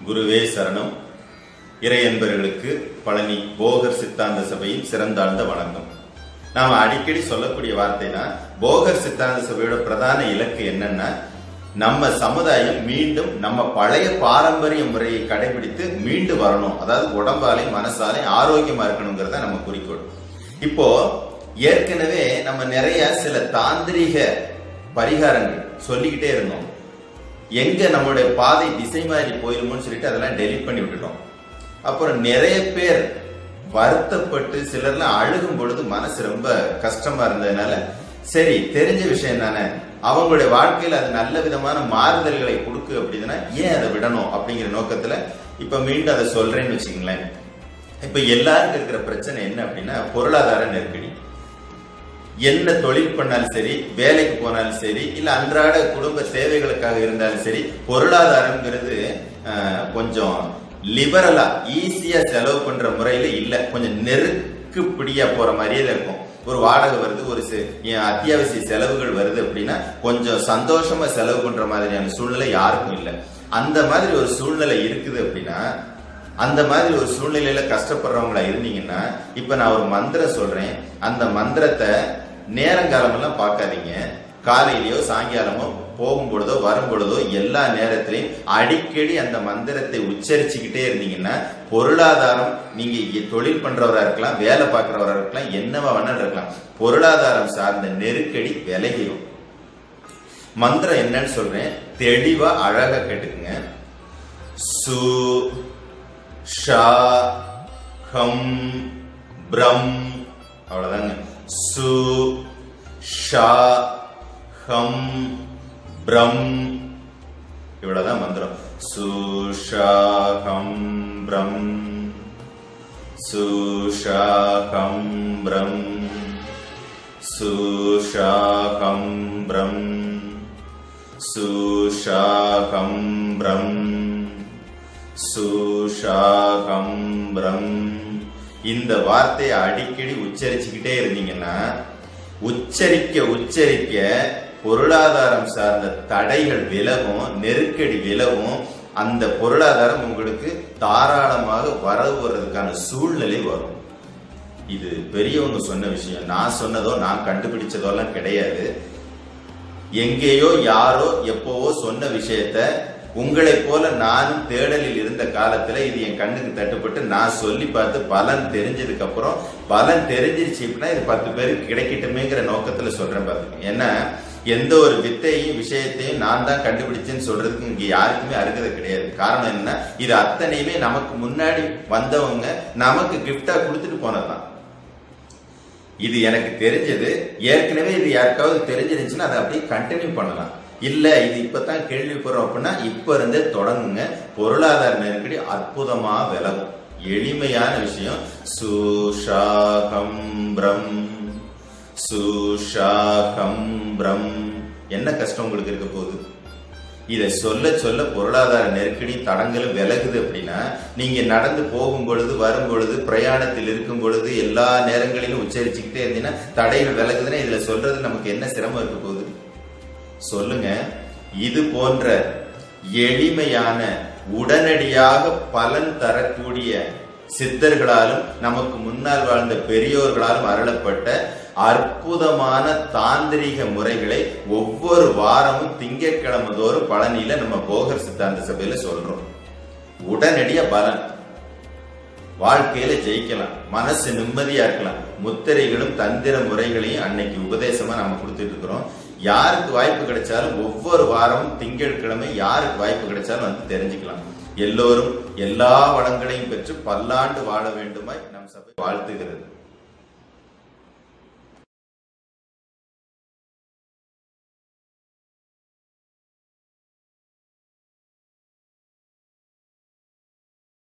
குருவே சரணம் இறை என்பர்களுக்கு பழனி போகர் சித்தாந்த சபையின் சிறந்தாழ்ந்த வணக்கம் நாம அடிக்கடி சொல்லக்கூடிய வார்த்தை தான் போகர் சித்தாந்த சபையோட பிரதான இலக்கு என்னன்னா நம்ம சமுதாயம் மீண்டும் நம்ம பழைய பாரம்பரிய முறையை கடைபிடித்து மீண்டு வரணும் அதாவது உடம்பாலே மனசாலே ஆரோக்கியமா இருக்கணுங்கிறத நம்ம குறிக்கோள் இப்போ ஏற்கனவே நம்ம நிறைய சில தாந்திரிக பரிகாரங்கள் சொல்லிக்கிட்டே இருந்தோம் எங்க நம்மளுடைய பாதை திசை மாறி போயிருமோன்னு சொல்லிட்டு அதெல்லாம் டெலிட் பண்ணி விட்டுட்டோம் அப்புறம் நிறைய பேர் வருத்தப்பட்டு சிலர்லாம் அழுகும் பொழுது மனசு ரொம்ப கஷ்டமா இருந்ததுனால சரி தெரிஞ்ச விஷயம் தானே அவங்களுடைய வாழ்க்கையில அது நல்ல விதமான மாறுதல்களை கொடுக்கு அப்படின்னா ஏன் அதை விடணும் அப்படிங்கிற நோக்கத்துல இப்ப மீண்டும் அதை சொல்றேன்னு வச்சுங்களேன் இப்ப எல்லாருக்கும் இருக்கிற பிரச்சனை என்ன அப்படின்னா பொருளாதார நெருக்கடி என்ன தொழில் பண்ணாலும் சரி வேலைக்கு போனாலும் சரி இல்ல அன்றாட குடும்ப தேவைகளுக்காக இருந்தாலும் சரி பொருளாதாரம்ங்கிறது அஹ், கொஞ்சம் லிபரலா ஈஸியா செலவு பண்ற முறையில இல்ல கொஞ்சம் நெருக்கு பிடியா போற மாதிரியே தான் இருக்கும் ஒரு வாடகை வருது ஒரு சி- ஏன் அத்தியாவசிய செலவுகள் வருது அப்படின்னா கொஞ்சம் சந்தோஷமா செலவு பண்ற மாதிரியான சூழ்நிலை யாருக்கும் இல்லை அந்த மாதிரி ஒரு சூழ்நிலை இருக்குது அப்படின்னா அந்த மாதிரி ஒரு சூழ்நிலையில கஷ்டப்படுறவங்களா இருந்தீங்கன்னா இப்ப நான் ஒரு மந்திரம் சொல்றேன் அந்த மந்திரத்தை நேரங்காலமெல்லாம் பார்க்காதீங்க காலையிலயோ சாயங்காலமோ போகும் பொழுதோ வரும் பொழுதோ எல்லா நேரத்திலையும் அடிக்கடி அந்த மந்திரத்தை உச்சரிச்சுக்கிட்டே இருந்தீங்கன்னா பொருளாதாரம் நீங்க இ- தொழில் பண்றவரா இருக்கலாம் வேலை பார்க்கறவரா இருக்கலாம் என்னவா வேணாலும் இருக்கலாம் பொருளாதாரம் சார்ந்த நெருக்கடி விலகிடும் மந்திரம் என்னன்னு சொல்றேன் தெளிவா அழகா கேட்டுக்குங்க சு ஷா ஹம் பிரம் அவ்வளவுதாங்க சு ஷா ஹம் பிரம் இவ்வளவுதான் மந்திரம் சு ஷா ஹம் பிரம் சு ஷா ஹம் பிரம் சு ஷா ஹம் பிரம் சு ஷா ஹம் பிரம் சுஷாகம் பிரம் இந்த வார்த்தையை அடிக்கடி உச்சரிச்சுக்கிட்டே இருந்தீங்கன்னா உச்சரிக்க உச்சரிக்க பொருளாதாரம் சார்ந்த தடைகள் விலகும் நெருக்கடி விலகும் அந்த பொருளாதாரம் உங்களுக்கு தாராளமாக வரவு வர்றதுக்கான சூழ்நிலை வரும் இது பெரியவங்க சொன்ன விஷயம் நான் சொன்னதோ நான் கண்டுபிடிச்சதோ எல்லாம் கிடையாது எங்கேயோ யாரோ எப்போவோ சொன்ன விஷயத்த உங்களைப் போல நானும் தேடலில் இருந்த காலத்துல இது என் கண்ணுக்கு தட்டுப்பட்டு நான் சொல்லி பார்த்து பலன் தெரிஞ்சதுக்கு அப்புறம் பலன் தெரிஞ்சிருச்சு அப்படின்னா இது பத்து பேருக்கு கிடைக்கட்டுமேங்கிற நோக்கத்துல சொல்றேன் பாத்துக்கோங்க ஏன்னா எந்த ஒரு வித்தையும் விஷயத்தையும் நான் தான் கண்டுபிடிச்சேன்னு சொல்றதுக்கு இங்க யாருக்குமே அருகதை கிடையாது காரணம் என்ன இது அத்தனையுமே நமக்கு முன்னாடி வந்தவங்க நமக்கு கிஃப்டா கொடுத்துட்டு போனதுதான் இது எனக்கு தெரிஞ்சது ஏற்கனவே இது யாருக்காவது தெரிஞ்சிருந்துச்சுன்னா அதை அப்படியே கண்டினியூ பண்ணலாம் இல்ல இது இப்பதான் கேள்விப்படுறோம் அப்படின்னா இப்ப இருந்தே தொடங்குங்க பொருளாதார நெருக்கடி அற்புதமா விலகும் எளிமையான விஷயம் சுஷாகம் பிரம் சுஷாகம் பிரம் என்ன கஷ்டம் உங்களுக்கு இருக்க போகுது இதை சொல்ல சொல்ல பொருளாதார நெருக்கடி தடங்களும் விலகுது அப்படின்னா நீங்க நடந்து போகும் பொழுது வரும் பொழுது பிரயாணத்தில் இருக்கும் பொழுது எல்லா நேரங்களிலும் உச்சரிச்சுக்கிட்டே இருந்தீங்கன்னா தடைகள் விலகுதுன்னா இதுல சொல்றது நமக்கு என்ன சிரமம் இருக்க போகுது சொல்லுங்க இது போன்ற எளிமையான உடனடியாக பலன் தரக்கூடிய சித்தர்களாலும் நமக்கு முன்னால் வாழ்ந்த பெரியோர்களாலும் அருளப்பட்ட அற்புதமான தாந்திரிக முறைகளை ஒவ்வொரு வாரமும் திங்கட்கிழமை தோறும் பழனியில நம்ம போகர் சித்தாந்த சபையில சொல்றோம் உடனடியா பலன் வாழ்க்கையில ஜெயிக்கலாம் மனசு நிம்மதியா இருக்கலாம் முத்திரைகளும் தந்திர முறைகளையும் அன்னைக்கு உபதேசமா நம்ம கொடுத்துட்டு இருக்கிறோம் யாருக்கு வாய்ப்பு கிடைச்சாலும் ஒவ்வொரு வாரமும் திங்கட்கிழமை யாருக்கு வாய்ப்பு கிடைச்சாலும் வந்து தெரிஞ்சுக்கலாம் எல்லோரும் எல்லா வளங்களையும் பெற்று பல்லாண்டு வாழ வேண்டுமாய் நம் சபை வாழ்த்துகிறது